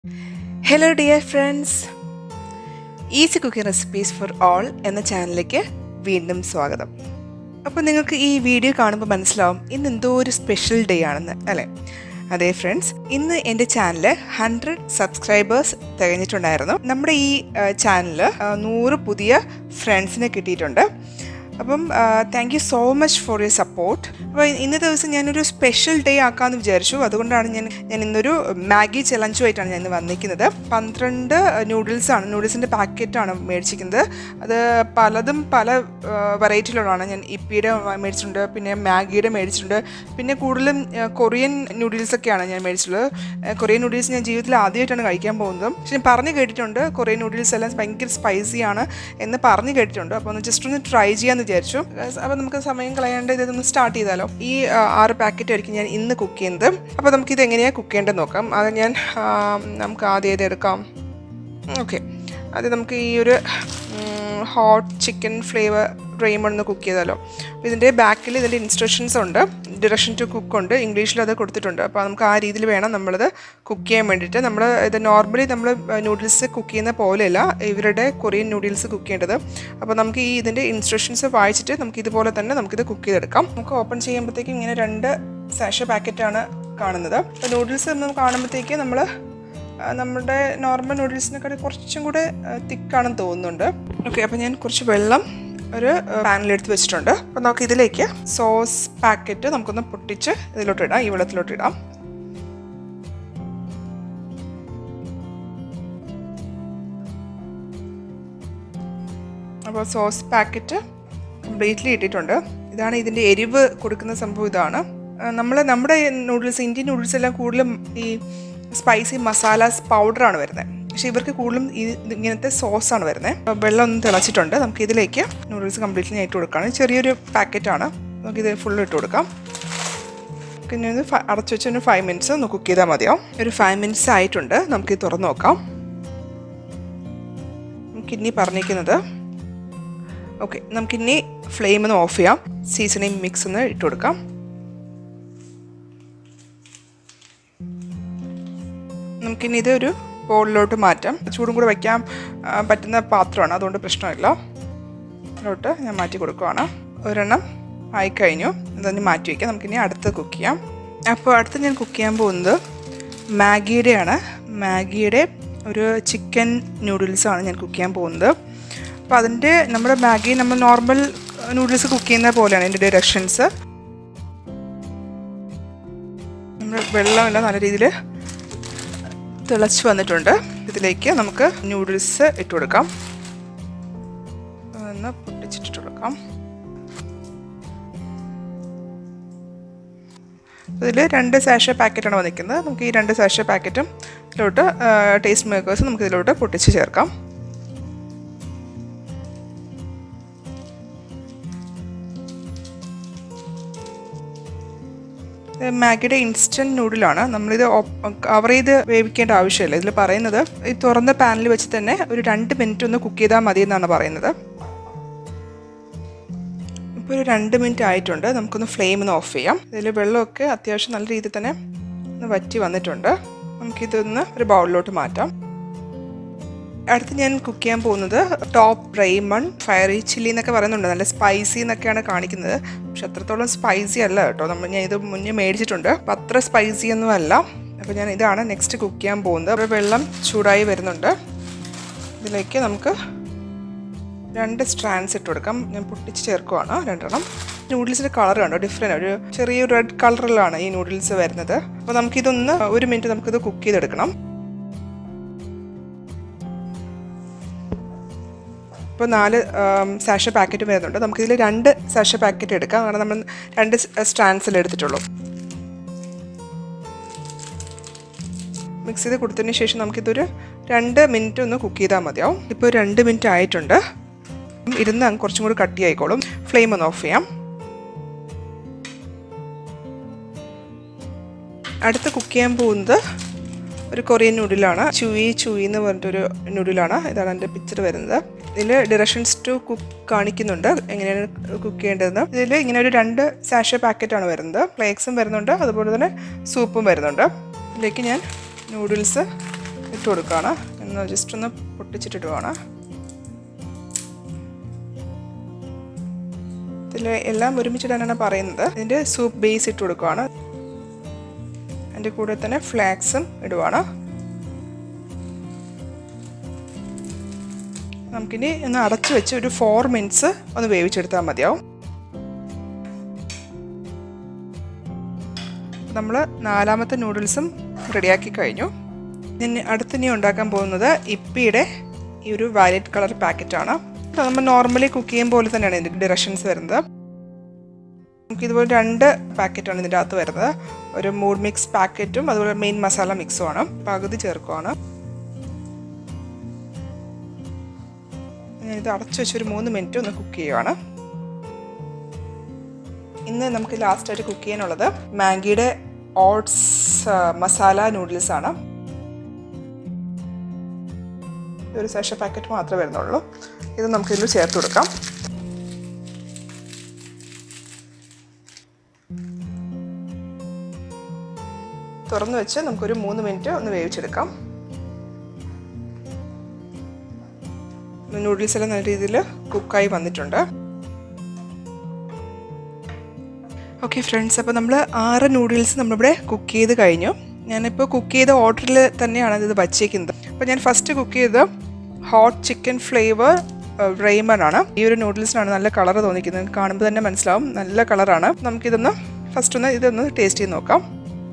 hello dear friends easy cooking recipes for all എന്ന ചാനലിലേക്ക് വീണ്ടും സ്വാഗതം അപ്പോൾ നിങ്ങൾക്ക് ഈ വീഡിയോ കാണുമ്പോൾ മനസ്സിലാവും ഇന്ന് എന്തോ ഒരു സ്പെഷ്യൽ ഡേ ആണെന്ന് അല്ലേ അതെ ഫ്രണ്ട്സ് ഇന്ന് എൻ്റെ ചാനൽ ഹൺഡ്രഡ് സബ്സ്ക്രൈബേഴ്സ് തികഞ്ഞിട്ടുണ്ടായിരുന്നു നമ്മുടെ ഈ ചാനൽ നൂറ് പുതിയ ഫ്രണ്ട്സിനെ കിട്ടിയിട്ടുണ്ട് അപ്പം thank you so much for your support അപ്പോൾ ഇന്നത്തെ ദിവസം ഞാനൊരു സ്പെഷ്യൽ ഡേ ആക്കാമെന്ന് വിചാരിച്ചു അതുകൊണ്ടാണ് ഞാൻ ഞാൻ ഇന്നൊരു മാഗി ചലഞ്ചുമായിട്ടാണ് ഞാൻ ഇന്ന് വന്നിരിക്കുന്നത് പന്ത്രണ്ട് നൂഡിൽസാണ് നൂഡിൽസിൻ്റെ പാക്കറ്റാണ് മേടിച്ചിരിക്കുന്നത് അത് പലതും പല വെറൈറ്റിയിലുള്ളതാണ് ഞാൻ ഇപ്പിയുടെ മേടിച്ചിട്ടുണ്ട് പിന്നെ മാഗിയുടെ മേടിച്ചിട്ടുണ്ട് പിന്നെ കൂടുതലും കൊറിയൻ നൂഡിൽസൊക്കെയാണ് ഞാൻ മേടിച്ചിട്ടുള്ളത് കൊറിയൻ നൂഡിൽസ് ഞാൻ ജീവിതത്തിൽ ആദ്യമായിട്ടാണ് കഴിക്കാൻ പോകുന്നത് പക്ഷെ ഞാൻ പറഞ്ഞു കേട്ടിട്ടുണ്ട് കൊറിയൻ നൂഡിൽസ് എല്ലാം ഭയങ്കര സ്പൈസിയാണ് എന്ന് പറഞ്ഞു കേട്ടിട്ടുണ്ട് അപ്പോൾ ഒന്ന് ജസ്റ്റ് ഒന്ന് ട്രൈ ചെയ്യാമെന്ന് വിചാരിച്ചു അപ്പോൾ നമുക്ക് സമയം കളയാണ്ട് ഇതൊന്ന് സ്റ്റാർട്ട് ചെയ്താലോ ഈ ആറ് പാക്കറ്റ് ആയിരിക്കും ഞാൻ ഇന്ന് കുക്ക് ചെയ്യുന്നത് അപ്പോൾ നമുക്കിത് എങ്ങനെയാണ് കുക്ക് ചെയ്യേണ്ടത് നോക്കാം അത് ഞാൻ നമുക്ക് ആദ്യം ഇത് എടുക്കാം ഓക്കെ അത് നമുക്ക് ഈ ഒരു ഹോട്ട് ചിക്കൻ ഫ്ലേവർ റെയിം ഒന്ന് കുക്ക് ചെയ്താലോ അപ്പോൾ ഇതിൻ്റെ ബാക്കിൽ ഇതിൻ്റെ ഇൻസ്ട്രക്ഷൻസ് ഉണ്ട് ഡിറക്ഷൻ ടു കുക്ക് ഉണ്ട് ഇംഗ്ലീഷിൽ അത് കൊടുത്തിട്ടുണ്ട് അപ്പോൾ നമുക്ക് ആ രീതിയിൽ വേണം നമ്മളത് കുക്ക് ചെയ്യാൻ വേണ്ടിയിട്ട് നമ്മൾ ഇത് നോർമലി നമ്മൾ നൂഡിൽസ് കുക്ക് ചെയ്യുന്ന പോലെയല്ല ഇവരുടെ കൊറിയൻ നൂഡിൽസ് കുക്ക് ചെയ്യേണ്ടത് അപ്പോൾ നമുക്ക് ഈ ഇതിൻ്റെ ഇൻസ്ട്രക്ഷൻസ് വായിച്ചിട്ട് നമുക്ക് ഇതുപോലെ തന്നെ നമുക്കിത് കുക്ക് ചെയ്തെടുക്കാം നമുക്ക് ഓപ്പൺ ചെയ്യുമ്പോഴത്തേക്കും ഇങ്ങനെ രണ്ട് സാഷ പാക്കറ്റാണ് കാണുന്നത് അപ്പോൾ നൂഡിൽസ് നമ്മൾ കാണുമ്പോഴത്തേക്ക് നമ്മൾ നമ്മുടെ നോർമൽ നൂഡിൽസിനെക്കാട്ടി കുറച്ചും കൂടെ തിക്കാണെന്ന് തോന്നുന്നുണ്ട് ഓക്കെ അപ്പോൾ ഞാൻ കുറച്ച് വെള്ളം ഒരു പാനിലെടുത്ത് വെച്ചിട്ടുണ്ട് അപ്പോൾ നമുക്ക് ഇതിലേക്ക് സോസ് പാക്കറ്റ് നമുക്കൊന്ന് പൊട്ടിച്ച് ഇതിലോട്ട് ഇടാം ഈ വെള്ളത്തിലോട്ട് ഇടാം അപ്പോൾ സോസ് പാക്കറ്റ് കംപ്ലീറ്റ്ലി ഇട്ടിട്ടുണ്ട് ഇതാണ് ഇതിൻ്റെ എരിവ് കൊടുക്കുന്ന സംഭവം ഇതാണ് നമ്മൾ നമ്മുടെ നൂഡിൽസ് ഇന്ത്യൻ നൂഡിൽസ് എല്ലാം കൂടുതലും ഈ സ്പൈസി മസാലാസ് പൗഡറാണ് വരുന്നത് പക്ഷേ ഇവർക്ക് കൂടുതലും ഈ ഇങ്ങനത്തെ സോസാണ് വരുന്നത് വെള്ളം ഒന്ന് തിളച്ചിട്ടുണ്ട് നമുക്ക് ഇതിലേക്ക് നൂഡിൽസ് കംപ്ലീറ്റ്ലി ഞാൻ ഇട്ട് കൊടുക്കുകയാണ് ചെറിയൊരു പാക്കറ്റാണ് നമുക്കിത് ഫുള്ള് ഇട്ട് കൊടുക്കാം പിന്നെ ഒന്ന് അടച്ചു വെച്ച് ഒരു ഫൈവ് മിനിറ്റ്സ് ഒന്ന് കുക്ക് ചെയ്താൽ മതിയാവും ഒരു ഫൈവ് മിനിറ്റ്സ് ആയിട്ടുണ്ട് നമുക്കിത് തുറന്ന് നോക്കാം നമുക്കിനി പറഞ്ഞിരിക്കുന്നത് ഓക്കെ നമുക്കിനി ഫ്ലെയിം ഒന്ന് ഓഫ് ചെയ്യാം സീസണിങ് മിക്സ് ഒന്ന് ഇട്ട് കൊടുക്കാം നമുക്കിനി ഇതൊരു ബോളിലോട്ട് മാറ്റാം ചൂടും കൂടെ വയ്ക്കാൻ പറ്റുന്ന പാത്രമാണ് അതുകൊണ്ട് പ്രശ്നമില്ല അതിലോട്ട് ഞാൻ മാറ്റി കൊടുക്കുവാണ് ഒരെണ്ണം ആയിക്കഴിഞ്ഞു അതൊന്ന് മാറ്റി വയ്ക്കാം നമുക്കിനി അടുത്ത് കുക്ക് ചെയ്യാം അപ്പോൾ അടുത്ത് ഞാൻ കുക്ക് ചെയ്യാൻ പോകുന്നത് മാഗിയുടെയാണ് മാഗിയുടെ ഒരു ചിക്കൻ നൂഡിൽസാണ് ഞാൻ കുക്ക് ചെയ്യാൻ പോകുന്നത് അപ്പോൾ അതിൻ്റെ നമ്മുടെ മാഗി നമ്മൾ നോർമൽ നൂഡിൽസ് കുക്ക് ചെയ്യുന്ന പോലെയാണ് എൻ്റെ ഡയറക്ഷൻസ് നമ്മൾ വെള്ളമെല്ലാം നല്ല രീതിയിൽ തിളച്ച് വന്നിട്ടുണ്ട് ഇതിലേക്ക് നമുക്ക് നൂഡിൽസ് ഇട്ട് കൊടുക്കാം ഒന്ന് പൊട്ടിച്ചിട്ട് കൊടുക്കാം ഇതിൽ രണ്ട് സാഷ പാക്കറ്റാണ് വന്നിരിക്കുന്നത് നമുക്ക് ഈ രണ്ട് സാഷ പാക്കറ്റും ഇതിലോട്ട് ടേസ്റ്റ് മേക്കേഴ്സ് നമുക്ക് ഇതിലോട്ട് പൊട്ടിച്ച് ചേർക്കാം മാഗിയുടെ ഇൻസ്റ്റൻറ്റ് നൂഡിലാണ് നമ്മളിത് കവർ ചെയ്ത് വേവിക്കേണ്ട ആവശ്യമില്ല ഇതിൽ പറയുന്നത് ഈ തുറന്ന പാനിൽ വെച്ച് തന്നെ ഒരു രണ്ട് മിനിറ്റ് ഒന്ന് കുക്ക് ചെയ്താൽ മതി എന്നാണ് പറയുന്നത് ഇപ്പോൾ ഒരു രണ്ട് മിനിറ്റ് ആയിട്ടുണ്ട് നമുക്കൊന്ന് ഫ്ലെയിം ഒന്ന് ഓഫ് ചെയ്യാം ഇതിൽ വെള്ളമൊക്കെ അത്യാവശ്യം നല്ല രീതിയിൽ തന്നെ ഒന്ന് വറ്റി വന്നിട്ടുണ്ട് നമുക്കിതൊന്ന് ഒരു ബൗളിലോട്ട് മാറ്റാം അടുത്ത് ഞാൻ കുക്ക് ചെയ്യാൻ പോകുന്നത് ടോപ്പ് റെയ്മൺ ഫയറി ചില്ലി എന്നൊക്കെ പറയുന്നുണ്ട് നല്ല സ്പൈസി എന്നൊക്കെയാണ് കാണിക്കുന്നത് പക്ഷെ അത്രത്തോളം സ്പൈസി അല്ല കേട്ടോ നമ്മൾ ഞാൻ ഇത് മുന്നേ മേടിച്ചിട്ടുണ്ട് അപ്പം അത്ര സ്പൈസി ഒന്നും അല്ല അപ്പോൾ ഞാൻ ഇതാണ് നെക്സ്റ്റ് കുക്ക് ചെയ്യാൻ പോകുന്നത് അപ്പോൾ വെള്ളം ചൂടായി വരുന്നുണ്ട് ഇതിലേക്ക് നമുക്ക് രണ്ട് സ്ട്രാൻഡ്സ് ഇട്ട് കൊടുക്കാം ഞാൻ പൊട്ടിച്ച് ചേർക്കുവാണ് രണ്ടെണ്ണം നൂഡിൽസിൻ്റെ കളർ കണ്ടോ ഡിഫറെൻ്റ് ഒരു ചെറിയൊരു റെഡ് കളറിലാണ് ഈ നൂഡിൽസ് വരുന്നത് അപ്പോൾ നമുക്കിതൊന്ന് ഒരു മിനിറ്റ് നമുക്കിത് കുക്ക് ചെയ്തെടുക്കണം ഇപ്പോൾ നാല് സാഷ പാക്കറ്റ് വരുന്നുണ്ട് നമുക്കിതിൽ രണ്ട് സാഷ പാക്കറ്റ് എടുക്കാം കാരണം നമ്മൾ രണ്ട് സ്റ്റാൻഡ്സിൽ എടുത്തിട്ടുള്ളൂ മിക്സ് ചെയ്ത് കൊടുത്തതിന് ശേഷം നമുക്കിതൊരു രണ്ട് മിനിറ്റ് ഒന്ന് കുക്ക് ചെയ്താൽ മതിയാവും ഇപ്പോൾ രണ്ട് മിനിറ്റ് ആയിട്ടുണ്ട് ഇരുന്ന് കുറച്ചും കൂടി കട്ടി ആയിക്കോളും ഫ്ലെയിം ഒന്ന് ഓഫ് ചെയ്യാം അടുത്ത് കുക്ക് ചെയ്യാൻ പോകുന്നത് ഒരു കൊറിയൻ നൂഡിലാണ് ചുയി ചുയി എന്ന് പറഞ്ഞിട്ടൊരു നൂഡിലാണ് ഇതാണ് എൻ്റെ പിക്ചർ വരുന്നത് ഇതിൽ ഡിറക്ഷൻസ് ടു കുക്ക് കാണിക്കുന്നുണ്ട് എങ്ങനെയാണ് കുക്ക് ചെയ്യേണ്ടതെന്ന് ഇതിൽ ഇങ്ങനെ ഒരു രണ്ട് സാഷ പാക്കറ്റാണ് വരുന്നത് ഫ്ലേക്സും വരുന്നുണ്ട് അതുപോലെ തന്നെ സൂപ്പും വരുന്നുണ്ട് ഇതിലേക്ക് ഞാൻ നൂഡിൽസ് ഇട്ട് കൊടുക്കുകയാണ് ഒന്ന് ജസ്റ്റ് ഒന്ന് പൊട്ടിച്ചിട്ടിടുവാണ് ഇതിൽ എല്ലാം ഒരുമിച്ചിടാനാണ് പറയുന്നത് ഇതിൻ്റെ സൂപ്പ് ബേസ് ഇട്ട് കൊടുക്കുകയാണ് അതിൻ്റെ കൂടെ തന്നെ ഫ്ലാക്സും ഇടുവാണ് നമുക്കിനി ഒന്ന് അടച്ചു വെച്ച് ഒരു ഫോർ മിനിറ്റ്സ് ഒന്ന് വേവിച്ചെടുത്താൽ മതിയാവും നമ്മൾ നാലാമത്തെ നൂഡിൽസും റെഡിയാക്കി കഴിഞ്ഞു ഞാൻ അടുത്തിനി ഉണ്ടാക്കാൻ പോകുന്നത് ഇപ്പിയുടെ ഈ ഒരു വയലറ്റ് കളർ പാക്കറ്റാണ് നമ്മൾ നോർമലി കുക്ക് ചെയ്യും പോലെ തന്നെയാണ് ഇതിൻ്റെ ഡയറക്ഷൻസ് വരുന്നത് നമുക്ക് ഇതുപോലെ രണ്ട് പാക്കറ്റാണ് ഇതിൻ്റെ അകത്ത് വരുന്നത് ഒരു മൂഡ് മിക്സ് പാക്കറ്റും അതുപോലെ മെയിൻ മസാല മിക്സും ആണ് പകുതി ചേർക്കുവാണ് ഞാനിത് അടച്ചു വെച്ചൊരു മൂന്ന് മിനിറ്റ് ഒന്ന് കുക്ക് ചെയ്യുവാണ് ഇന്ന് നമുക്ക് ലാസ്റ്റായിട്ട് കുക്ക് ചെയ്യാനുള്ളത് മാഗിയുടെ ഓട്സ് മസാല നൂഡിൽസ് ആണ് ഒരു സെഷൻ പാക്കറ്റ് മാത്രമേ വരുന്നുള്ളൂ ഇത് നമുക്ക് ഇതിൽ ചേർത്ത് കൊടുക്കാം തുറന്നു വെച്ച് നമുക്കൊരു മൂന്ന് മിനിറ്റ് ഒന്ന് വേവിച്ചെടുക്കാം നൂഡിൽസ് എല്ലാം നല്ല രീതിയിൽ കുക്കായി വന്നിട്ടുണ്ട് ഓക്കെ ഫ്രണ്ട്സ് അപ്പോൾ നമ്മൾ ആറ് നൂഡിൽസ് നമ്മളിവിടെ കുക്ക് ചെയ്ത് കഴിഞ്ഞു ഞാനിപ്പോൾ കുക്ക് ചെയ്ത ഓർഡറിൽ തന്നെയാണ് ഇത് വച്ചേക്കുന്നത് അപ്പോൾ ഞാൻ ഫസ്റ്റ് കുക്ക് ചെയ്ത് ഹോട്ട് ചിക്കൻ ഫ്ലേവർ റെയ്മൺ ആണ് ഈ ഒരു നൂഡിൽസിനാണ് നല്ല കളർ തോന്നിക്കുന്നത് കാണുമ്പോൾ തന്നെ മനസ്സിലാവും നല്ല കളറാണ് നമുക്കിതൊന്ന് ഫസ്റ്റ് ഒന്ന് ഇതൊന്ന് ടേസ്റ്റ് ചെയ്ത് നോക്കാം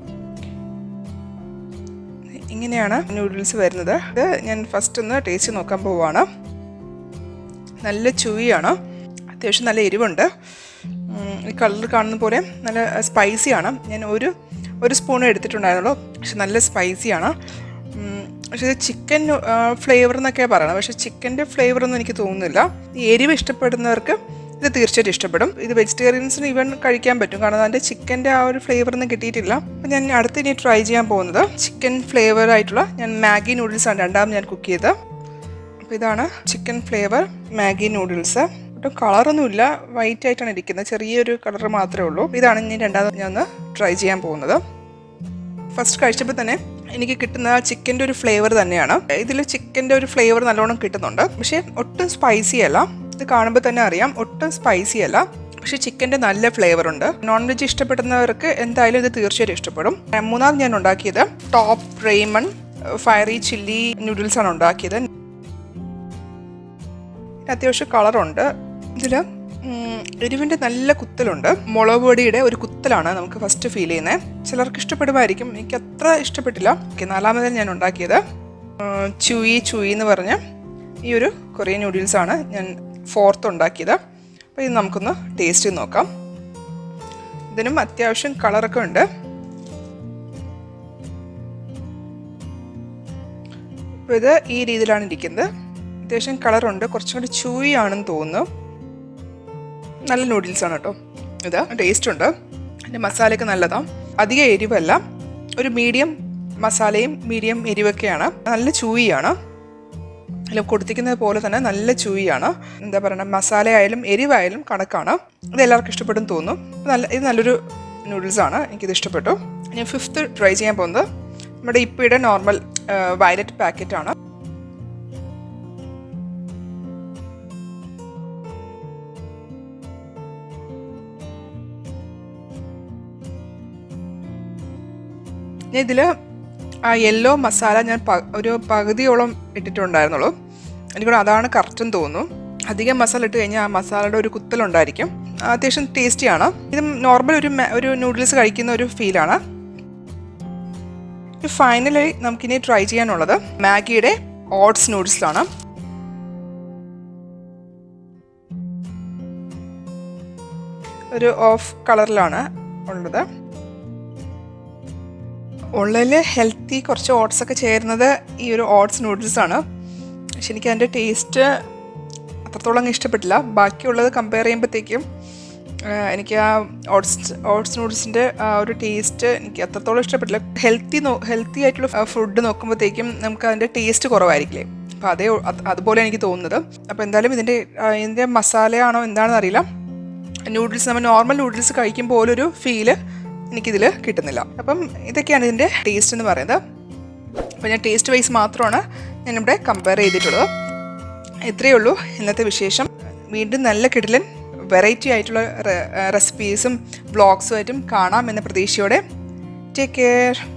ഇങ്ങനെയാണ് നൂഡിൽസ് വരുന്നത് ഇത് ഞാൻ ഫസ്റ്റ് ഒന്ന് ടേസ്റ്റ് നോക്കാൻ പോവുകയാണ് നല്ല ചുവിയാണ് അത്യാവശ്യം നല്ല എരിവുണ്ട് ഈ കളർ കാണുന്ന പോലെ നല്ല സ്പൈസിയാണ് ഞാൻ ഒരു ഒരു സ്പൂൺ എടുത്തിട്ടുണ്ടായിരുന്നുള്ളൂ പക്ഷെ നല്ല സ്പൈസിയാണ് പക്ഷേ ഇത് ചിക്കൻ ഫ്ലേവർ എന്നൊക്കെയാണ് പറയുന്നത് പക്ഷേ ചിക്കൻ്റെ ഫ്ലേവർ ഒന്നും എനിക്ക് തോന്നുന്നില്ല ഈ എരിവ് ഇഷ്ടപ്പെടുന്നവർക്ക് ഇത് തീർച്ചയായിട്ടും ഇഷ്ടപ്പെടും ഇത് വെജിറ്റേറിയൻസിന് ഈവൻ കഴിക്കാൻ പറ്റും കാരണം അതിൻ്റെ ചിക്കൻ്റെ ആ ഒരു ഫ്ലേവർ ഒന്നും കിട്ടിയിട്ടില്ല അപ്പം ഞാൻ അടുത്ത് ഇനി ട്രൈ ചെയ്യാൻ പോകുന്നത് ചിക്കൻ ഫ്ലേവർ ആയിട്ടുള്ള ഞാൻ മാഗി നൂഡിൽസാണ് രണ്ടാമത് ഞാൻ കുക്ക് ചെയ്തത് അപ്പോൾ ഇതാണ് ചിക്കൻ ഫ്ലേവർ മാഗി നൂഡിൽസ് ഒട്ടും കളറൊന്നുമില്ല വൈറ്റ് ആയിട്ടാണ് ഇരിക്കുന്നത് ചെറിയൊരു കളർ മാത്രമേ ഉള്ളൂ ഇതാണ് ഇനി രണ്ടാമത് ഞാൻ ഒന്ന് ട്രൈ ചെയ്യാൻ പോകുന്നത് ഫസ്റ്റ് കഴിച്ചപ്പോൾ തന്നെ എനിക്ക് കിട്ടുന്ന ചിക്കൻ്റെ ഒരു ഫ്ലേവർ തന്നെയാണ് ഇതിൽ ചിക്കൻ്റെ ഒരു ഫ്ലേവർ നല്ലോണം കിട്ടുന്നുണ്ട് പക്ഷേ ഒട്ടും സ്പൈസി അല്ല ഇത് കാണുമ്പോൾ തന്നെ അറിയാം ഒട്ടും സ്പൈസി അല്ല പക്ഷേ ചിക്കൻ്റെ നല്ല ഫ്ലേവർ ഉണ്ട് നോൺ വെജ് ഇഷ്ടപ്പെടുന്നവർക്ക് എന്തായാലും ഇത് തീർച്ചയായിട്ടും ഇഷ്ടപ്പെടും മൂന്നാമത് ഞാൻ ഉണ്ടാക്കിയത് top ramen fiery chilli noodles ആണ് ഉണ്ടാക്കിയത് അത്യാവശ്യം കളറുണ്ട് ഇതിൽ എരിവിൻ്റെ നല്ല കുത്തലുണ്ട് മുളക് പൊടിയുടെ ഒരു കുത്തലാണ് നമുക്ക് ഫസ്റ്റ് ഫീൽ ചെയ്യുന്നത് ചിലർക്ക് ഇഷ്ടപ്പെടുമായിരിക്കും എനിക്ക് അത്ര ഇഷ്ടപ്പെട്ടില്ല ഓക്കെ നാലാമതിൽ ഞാൻ ഉണ്ടാക്കിയത് ചുയി ചുയി എന്ന് പറഞ്ഞ ഈ ഒരു കൊറിയൻ നൂഡിൽസാണ് ഞാൻ ഫോർത്ത് ഉണ്ടാക്കിയത് അപ്പോൾ ഇത് നമുക്കൊന്ന് ടേസ്റ്റ് ചെയ്ത് നോക്കാം ഇതിനും അത്യാവശ്യം കളറൊക്കെ ഉണ്ട് അപ്പോൾ ഇത് ഈ രീതിയിലാണ് ഇരിക്കുന്നത് അത്യാവശ്യം കളറുണ്ട് കുറച്ചും കൂടി ചൂയി ആണെന്ന് തോന്നുന്നു നല്ല നൂഡിൽസ് ആണ് കേട്ടോ ഇത് ടേസ്റ്റ് ഉണ്ട് അതിൻ്റെ മസാലയൊക്കെ നല്ലതാണ് അധികം എരിവല്ല ഒരു മീഡിയം മസാലയും മീഡിയം എരിവൊക്കെയാണ് നല്ല ചൂയിയാണ് അല്ല കൊടുത്തിരിക്കുന്നത് പോലെ തന്നെ നല്ല ചൂയിയാണ് എന്താ പറയുക മസാല ആയാലും എരിവായാലും കണക്കാണ് ഇത് എല്ലാവർക്കും ഇഷ്ടപ്പെടും തോന്നുന്നു നല്ല ഇത് നല്ലൊരു നൂഡിൽസാണ് എനിക്കിത് ഇഷ്ടപ്പെട്ടു ഞാൻ ഫിഫ്ത്ത് ട്രൈ ചെയ്യാൻ പോകുന്നത് നമ്മുടെ ഇപ്പിയുടെ നോർമൽ വയലറ്റ് പാക്കറ്റാണ് ഞാൻ ഇതിൽ ആ യെല്ലോ മസാല ഞാൻ ഒരു പകുതിയോളം ഇട്ടിട്ടുണ്ടായിരുന്നുള്ളൂ എനിക്കൂടെ അതാണ് കറക്റ്റും തോന്നുന്നു അധികം മസാല ഇട്ട് കഴിഞ്ഞാൽ ആ മസാലയുടെ ഒരു കുത്തലുണ്ടായിരിക്കും അത്യാവശ്യം ടേസ്റ്റിയാണ് ഇത് നോർമൽ ഒരു ഒരു നൂഡിൽസ് കഴിക്കുന്ന ഒരു ഫീലാണ് ഫൈനലി നമുക്കിനി ട്രൈ ചെയ്യാനുള്ളത് മാഗിയുടെ ഓട്സ് നൂഡിൽസാണ് ഒരു ഓഫ് കളറിലാണ് ഉള്ളത് ഉള്ളിൽ ഹെൽത്തി കുറച്ച് ഓട്സ് ഒക്കെ ചേരുന്നത് ഈ ഒരു ഓട്സ് നൂഡിൽസ് ആണ് പക്ഷെ എനിക്ക് അതിൻ്റെ ടേസ്റ്റ് അത്രത്തോളം അങ്ങ് ഇഷ്ടപ്പെട്ടില്ല ബാക്കിയുള്ളത് കമ്പയർ ചെയ്യുമ്പോഴത്തേക്കും എനിക്ക് ആ ഓട്സ് ഓട്സ് നൂഡിൽസിൻ്റെ ആ ഒരു ടേസ്റ്റ് എനിക്ക് അത്രത്തോളം ഇഷ്ടപ്പെട്ടില്ല ഹെൽത്തി നോ ഹെൽത്തി ആയിട്ടുള്ള ഫുഡ് നോക്കുമ്പോഴത്തേക്കും നമുക്ക് അതിൻ്റെ ടേസ്റ്റ് കുറവായിരിക്കില്ലേ അപ്പോൾ അതേ അതുപോലെ എനിക്ക് തോന്നുന്നത് അപ്പോൾ എന്തായാലും ഇതിൻ്റെ ഇതിൻ്റെ മസാലയാണോ എന്താണെന്ന് അറിയില്ല നൂഡിൽസ് നമ്മൾ നോർമൽ നൂഡിൽസ് കഴിക്കും പോലൊരു ഫീല് എനിക്കിതിൽ കിട്ടുന്നില്ല അപ്പം ഇതൊക്കെയാണ് ഇതിൻ്റെ ടേസ്റ്റ് എന്ന് പറയുന്നത് അപ്പോൾ ഞാൻ ടേസ്റ്റ് വൈസ് മാത്രമാണ് ഞാനിവിടെ കമ്പയർ ചെയ്തിട്ടുള്ളത് ഇത്രയേ ഉള്ളൂ ഇന്നത്തെ വിശേഷം വീണ്ടും നല്ല കിടിലൻ വെറൈറ്റി ആയിട്ടുള്ള റെസിപ്പീസും വ്ളോഗ്സുമായിട്ടും കാണാം എന്ന പ്രതീക്ഷയോടെ ടേക്ക് കെയർ